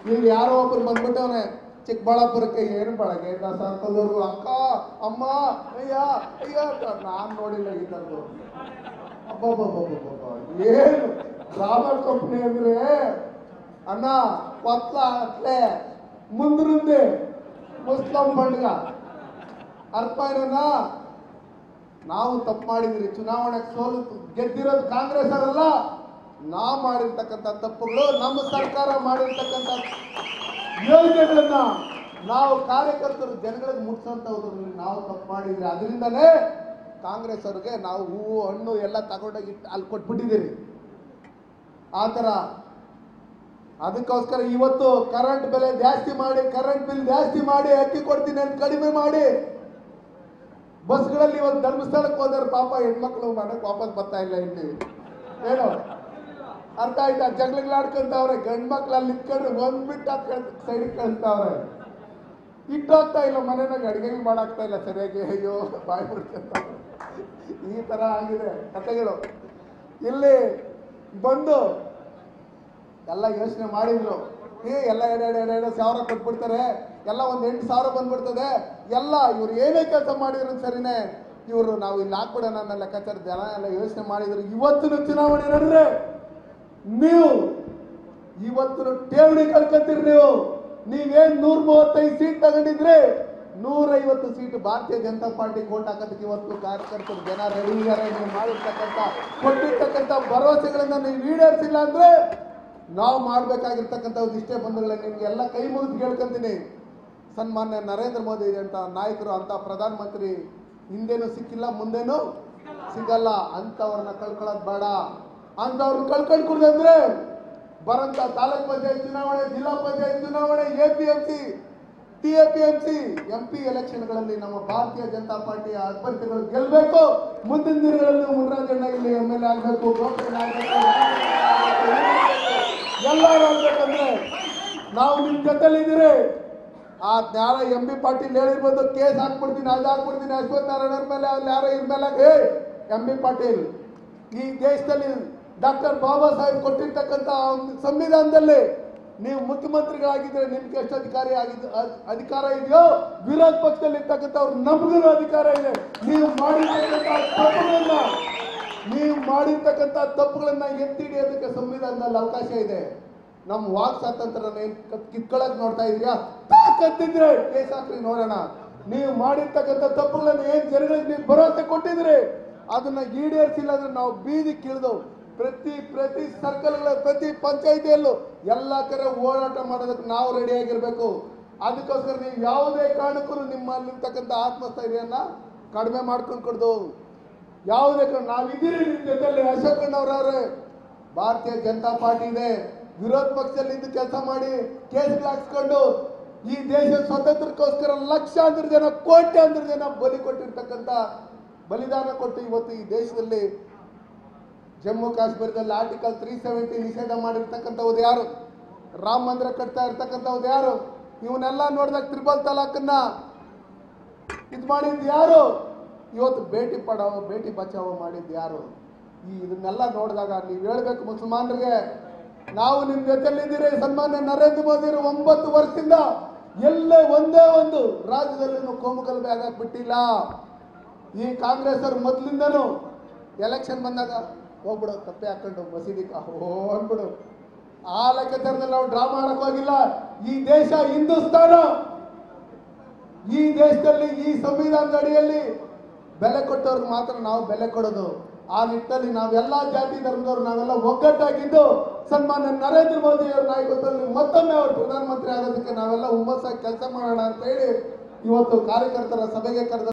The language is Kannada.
ಇಲ್ಲಿ ಯಾರೋ ಒಬ್ರು ಬಂದ್ಬಿಟ್ಟವನೆ ಚಿಕ್ಕಬಳ್ಳಾಪುರಕ್ಕೆ ಏನು ಬಳಗೆ ಸರ್ಕಲ್ದವ್ರು ಅಕ್ಕ ಅಮ್ಮ ಅಯ್ಯ ಅಯ್ಯ ಅಂತ ನಾನ್ ನೋಡಿಲ್ಲ ಈ ಥರದ್ದು ಅಬ್ಬಬ್ಬಬ್ಬಬ್ಬಬ್ಬ. ಏನು ರಾಬರ್ಟ್ ಕಂಪ್ನಿ ಅಂದ್ರೆ ಅಣ್ಣ ಪತ್ಲ ಅಟ್ಲೆ ಮುಂದ್ರುಂದೆ ಮುಸ್ಲಿಂ ಬಂಡ್ಗ ಅರ್ಥ ಏನನ್ನ ನಾವು ತಪ್ಪು ಮಾಡಿದ್ರಿ ಚುನಾವಣೆಗೆ ಸೋಲು ಗೆದ್ದಿರೋದು ಕಾಂಗ್ರೆಸ್ ಅವರಲ್ಲ ನಾವು ಮಾಡಿರ್ತಕ್ಕಂಥ ತಪ್ಪುಗಳು ನಮ್ಮ ಸರ್ಕಾರ ಮಾಡಿರ್ತಕ್ಕಂಥ ಯೋಜನೆಗಳನ್ನ ನಾವು ಕಾರ್ಯಕರ್ತರು ಜನಗಳಿಗೆ ಮುಟ್ಸಂತವ್ರು ನಾವು ತಪ್ಪು ಮಾಡಿದ್ರಿ ಅದರಿಂದನೇ ಕಾಂಗ್ರೆಸ್ ಅವ್ರಿಗೆ ನಾವು ಹೂವು ಹಣ್ಣು ಎಲ್ಲ ತಗೊಂಡೋಗಿ ಇಟ್ಟು ಅಲ್ಲಿ ಕೊಟ್ಬಿಟ್ಟಿದ್ದೀರಿ ಆ ಥರ ಅದಕ್ಕೋಸ್ಕರ ಇವತ್ತು ಕರೆಂಟ್ ಬೆಲೆ ಜಾಸ್ತಿ ಮಾಡಿ ಕರೆಂಟ್ ಬಿಲ್ ಜಾಸ್ತಿ ಮಾಡಿ ಅಕ್ಕಿ ಕೊಡ್ತೀನಿ ಅಂತ ಕಡಿಮೆ ಮಾಡಿ ಬಸ್ಗಳಲ್ಲಿ ಇವತ್ತು ಧರ್ಮಸ್ಥಳಕ್ಕೆ ಹೋದ್ರೆ ಪಾಪ ಹೆಣ್ಮಕ್ಳು ಮನೆಗೆ ವಾಪಸ್ ಬರ್ತಾ ಇಲ್ಲ ಇಲ್ಲಿ ಏನು ಅರ್ಥ ಆಯ್ತಾ ಜಗಳಗಳಾಡ್ಕೊಂತವ್ರೆ ಗಂಡ್ ಮಕ್ಳು ಅಲ್ಲಿ ನಿಂತ್ಕೊಂಡ್ರೆ ಒಂದ್ ಬಿಟ್ಟು ಸೈಡ್ ಕಳಿಸ್ತಾವ್ರೆ ಇಟ್ಟೋಗ್ತಾ ಇಲ್ಲ ಮನೆನಾಗ ಅಡಿಗೆ ಮಾಡಾಗ್ತಾ ಇಲ್ಲ ಸರಿಯಾಗಿ ಅಯ್ಯೋ ಬಾಯ್ ಬಿಡ್ಕೊಂತ ಈ ತರ ಆಗಿದೆ ಕಥೆಗಳು ಇಲ್ಲಿ ಬಂದು ಎಲ್ಲ ಯೋಚನೆ ಮಾಡಿದ್ರು ಏ ಎಲ್ಲ ಎರಡು ಎರಡು ಎರಡು ಸಾವಿರ ಕೊಟ್ಬಿಡ್ತಾರೆ ಎಲ್ಲ ಒಂದು ಎಂಟು ಸಾವಿರ ಬಂದ್ಬಿಡ್ತದೆ ಎಲ್ಲ ಇವ್ರು ಏನೇ ಕೆಲಸ ಮಾಡಿದ್ರು ಸರಿನೇ ಇವರು ನಾವು ಇಲ್ಲಿ ಹಾಕ್ಬಿಡೋಣ ಅನ್ನೋ ಲೆಕ್ಕಾಚಾರ ಜನ ಎಲ್ಲ ಯೋಚನೆ ಮಾಡಿದ್ರು ಇವತ್ತಿನ ಚುನಾವಣೆ ನಡೆದ್ರೆ ನೀವು ಇವತ್ತು ಠೇವಣಿ ಕಳ್ಕೊಂತೀರಿ ನೀವು ನೀವೇನ್ ನೂರ ಮೂವತ್ತೈದು ಸೀಟ್ ತಗೊಂಡಿದ್ರೆ ನೂರೈವತ್ತು ಸೀಟ್ ಭಾರತೀಯ ಜನತಾ ಪಾರ್ಟಿ ಓಟ್ ಹಾಕೋದಕ್ಕೆ ಇವತ್ತು ಕಾರ್ಯಕರ್ತರು ಜನ ರೆಡಿ ಇದ್ದಾರೆ ನೀವು ಮಾಡಿರ್ತಕ್ಕಂಥ ಕೊಟ್ಟಿರ್ತಕ್ಕಂಥ ಭರವಸೆಗಳನ್ನ ನೀವು ಈಡೇರಿಸಿಲ್ಲ ಅಂದ್ರೆ ನಾವು ಮಾಡ್ಬೇಕಾಗಿರ್ತಕ್ಕಂಥ ಇಷ್ಟೇ ಬಂಧುಗಳೇ ನಿಮ್ಗೆಲ್ಲ ಕೈ ಮುಗಿದು ಕೇಳ್ಕೊಂತೀನಿ ಸನ್ಮಾನ್ಯ ನರೇಂದ್ರ ಮೋದಿ ಅಂತ ನಾಯಕರು ಅಂತ ಪ್ರಧಾನಮಂತ್ರಿ ಹಿಂದೇನು ಸಿಕ್ಕಿಲ್ಲ ಮುಂದೇನು ಸಿಗಲ್ಲ ಅಂಥವ್ರನ್ನ ಕಳ್ಕೊಳ್ಳೋದು ಬೇಡ ಅಂಥವ್ರನ್ನ ಕಳ್ಕೊಂಡು ಕುಡ್ದಂದ್ರೆ ಬರಂತ ತಾಲೂಕ್ ಪಂಚಾಯತ್ ಚುನಾವಣೆ ಜಿಲ್ಲಾ ಪಂಚಾಯತ್ ಚುನಾವಣೆ A P M C T A P M C M P ಎಲೆಕ್ಷನ್ಗಳಲ್ಲಿ ನಮ್ಮ ಭಾರತೀಯ ಜನತಾ ಪಾರ್ಟಿಯ ಅಭ್ಯರ್ಥಿಗಳು ಗೆಲ್ಲಬೇಕು ಮುಂದಿನ ದಿನಗಳಲ್ಲಿ ಮುನ್ರಾಜಣ್ಣ ಇಲ್ಲಿ ಎಮ್ ಎಲ್ ಎ ಆಗಬೇಕು ಗೋಪಣ್ಣ ಆಗಬೇಕು ಎಲ್ಲರೂ ಆಗ್ಬೇಕಂದ್ರೆ ನಾವು ನಿಮ್ ಜೊತೆಲಿ ಇದ್ದೀರಿ ಆ ಜ್ಞಾನ ಎಂ ಬಿ ಪಾಟೀಲ್ ಹೇಳಿರ್ಬೋದು ಕೇಸ್ ಹಾಕ್ಬಿಡ್ತೀನಿ ಅದು ಹಾಕ್ಬಿಡ್ತೀನಿ ಅಶ್ವಥ್ ನಾರಾಯಣ ಮೇಲೆ ಅಲ್ಲಿ ಯಾರೋ ಇರ್ ಮೇಲೆ ಏ ಎಂ ಬಿ ಪಾಟೀಲ್ ಈ ದೇಶದಲ್ಲಿ ಡಾಕ್ಟರ್ ಬಾಬಾ ಸಾಹೇಬ್ ಕೊಟ್ಟಿರ್ತಕ್ಕಂಥ ಒಂದು ಸಂವಿಧಾನದಲ್ಲಿ ನೀವು ಮುಖ್ಯಮಂತ್ರಿಗಳಾಗಿದ್ರೆ ನಿಮ್ಗೆ ಎಷ್ಟು ಅಧಿಕಾರಿ ಆಗಿದ್ದು ಅದ್- ಅಧಿಕಾರ ಇದೆಯೋ ವಿರೋಧ ಪಕ್ಷದಲ್ಲಿ ಇರ್ತಕ್ಕಂಥವ್ರು ನಮಗೂ ಅಧಿಕಾರ ಇದೆ ನೀವು ಮಾಡಿರ್ತಕ್ಕಂಥ ತಪ್ಪುಗಳನ್ನ ನೀವು ಮಾಡಿರ್ತಕ್ಕಂಥ ತಪ್ಪುಗಳನ್ನ ಎತ್ತಿ ಹಿಡಿಯೋದಕ್ಕೆ ಸಂವಿಧಾನದಲ್ಲಿ ಅವಕಾಶ ಇದೆ ನಮ್ಮ ವಾಕ್ ಸ್ವಾತಂತ್ರ್ಯನ ಏನ್ ಕತ್- ಕಿತ್ಕೊಳಕ್ ನೋಡ್ತಾ ಇದೀರಾ ತಾಕತ್ತಿದ್ರೆ ಕೇಸ್ ಹಾಕ್ರಿ ನೋಡೋಣ ನೀವು ಮಾಡಿರ್ತಕ್ಕಂಥ ತಪ್ಪುಗಳನ್ನ ಏನ್ ಜನಗಳಿಗೆ ನೀವು ಭರವಸೆ ಕೊಟ್ಟಿದ್ರಿ ಅದನ್ನ ಈಡೇರಿಸಿಲ್ಲ ಅಂದ್ರೆ ನಾವು ಬೀದಿ ಕಿಳಿದು ಪ್ರತಿ ಪ್ರತಿ ಸರ್ಕಲ್ಗಳ ಪ್ರತಿ ಪಂಚಾಯಿತಿಯಲ್ಲೂ ಎಲ್ಲ ಕಡೆ ಓಡಾಟ ಮಾಡೋದಕ್ಕೆ ನಾವು ರೆಡಿ ಆಗಿರ್ಬೇಕು ಅದಕ್ಕೋಸ್ಕರ ನೀವು ಯಾವುದೇ ಕಾರಣಕ್ಕೂ ನಿಮ್ಮಲ್ಲಿರ್ತಕ್ಕಂಥ ಆತ್ಮಸ್ಥೈರ್ಯನ ಕಡಿಮೆ ಮಾಡ್ಕೊಂಡು ಕೊಡ್ದು ಯಾವುದೇ ಕಾರಣ ನಾವಿದ್ದೀರಿ ನಿಮ್ಮ ಜೊತೆಲಿ ಅಶೋಕಣ್ಣವ್ರವ್ರೆ ಭಾರತೀಯ ಜನತಾ ಪಾರ್ಟಿ ಇದೆ ವಿರೋಧ ಪಕ್ಷದಲ್ಲಿ ಇದ್ದು ಕೆಲಸ ಮಾಡಿ ಕೇಸ್ಗಳು ಹಾಕ್ಸ್ಕೊಂಡು ಈ ದೇಶ ಸ್ವತಂತ್ರಕ್ಕೋಸ್ಕರ ಲಕ್ಷಾಂತರ ಜನ ಕೋಟ್ಯಾಂತರ ಜನ ಬಲಿ ಕೊಟ್ಟಿರ್ತಕ್ಕಂಥ ಬಲಿದಾನ ಕೊಟ್ಟು ಇವತ್ತು ಈ ದೇಶದಲ್ಲಿ ಜಮ್ಮು ಕಾಶ್ಮೀರದಲ್ಲಿ ಆರ್ಟಿಕಲ್ ತ್ರೀ ಸೆವೆಂಟಿ ನಿಷೇಧ ಮಾಡಿರ್ತಕ್ಕಂಥವ್ರು ಯಾರು ರಾಮ ಮಂದಿರ ಕಟ್ತಾ ಇರ್ತಕ್ಕಂಥವ್ರು ಯಾರು ಇವನ್ನೆಲ್ಲ ನೋಡಿದಾಗ ತ್ರಿಬಲ್ ತಲಾಖನ್ನ ಇದು ಮಾಡಿದ್ದು ಯಾರು ಇವತ್ತು ಭೇಟಿ ಪಡಾವೋ ಭೇಟಿ ಬಚಾವೋ ಮಾಡಿದ್ದು ಯಾರು ಈ ಇದನ್ನೆಲ್ಲ ನೋಡಿದಾಗ ನೀವು ಹೇಳ್ಬೇಕು ಮುಸಲ್ಮಾನರಿಗೆ ನಾವು ನಿಮ್ ಜೊತೆಲಿದ್ದೀರಿ ಸನ್ಮಾನ್ಯ ನರೇಂದ್ರ ಮೋದಿ ಅವರು ಒಂಬತ್ತು ವರ್ಷದಿಂದ ಎಲ್ಲೇ ಒಂದೇ ಒಂದು ರಾಜ್ಯದಲ್ಲಿ ಕೋಮು ಗಲಭೆ ಆಗಕ್ ಬಿಟ್ಟಿಲ್ಲ ಈ ಕಾಂಗ್ರೆಸ್ ಅವ್ರು ಮೊದ್ಲಿಂದನೂ ಎಲೆಕ್ಷನ್ ಬಂದಾಗ ಹೋಗ್ಬಿಡು ತಪ್ಪೆ ಹಾಕೊಂಡು ಮಸೀದಿ ಓ ಅನ್ಬಿಡು ಆ ಲೆಕ್ಕಾಚಾರದಲ್ಲಿ ನಾವು ಡ್ರಾ ಮಾಡಕ್ ಹೋಗಿಲ್ಲ ಈ ದೇಶ ಹಿಂದೂಸ್ತಾನ ಈ ದೇಶದಲ್ಲಿ ಈ ಸಂವಿಧಾನದ ಅಡಿಯಲ್ಲಿ ಬೆಲೆ ಕೊಟ್ಟವ್ರಿಗೆ ಮಾತ್ರ ನಾವು ಬೆಲೆ ಕೊಡೋದು ಆ ನಿಟ್ಟಿನಲ್ಲಿ ನಾವೆಲ್ಲ ಜಾತಿ ಧರ್ಮದವ್ರು ನಾವೆಲ್ಲ ಒಗ್ಗಟ್ಟಾಗಿದ್ದು ಸನ್ಮಾನ್ಯ ನರೇಂದ್ರ ಮೋದಿ ಅವರ ನಾಯಕತ್ವದಲ್ಲಿ ಮತ್ತೊಮ್ಮೆ ಅವರು ಪ್ರಧಾನಮಂತ್ರಿ ಆಗೋದಕ್ಕೆ ನಾವೆಲ್ಲ ಹುಮ್ಮಸ್ಸಾಗಿ ಕೆಲಸ ಮಾಡೋಣ ಅಂತ ಹೇಳಿ ಇವತ್ತು ಕಾರ್ಯಕರ್ತರ ಸಭೆಗೆ ಕರೆದ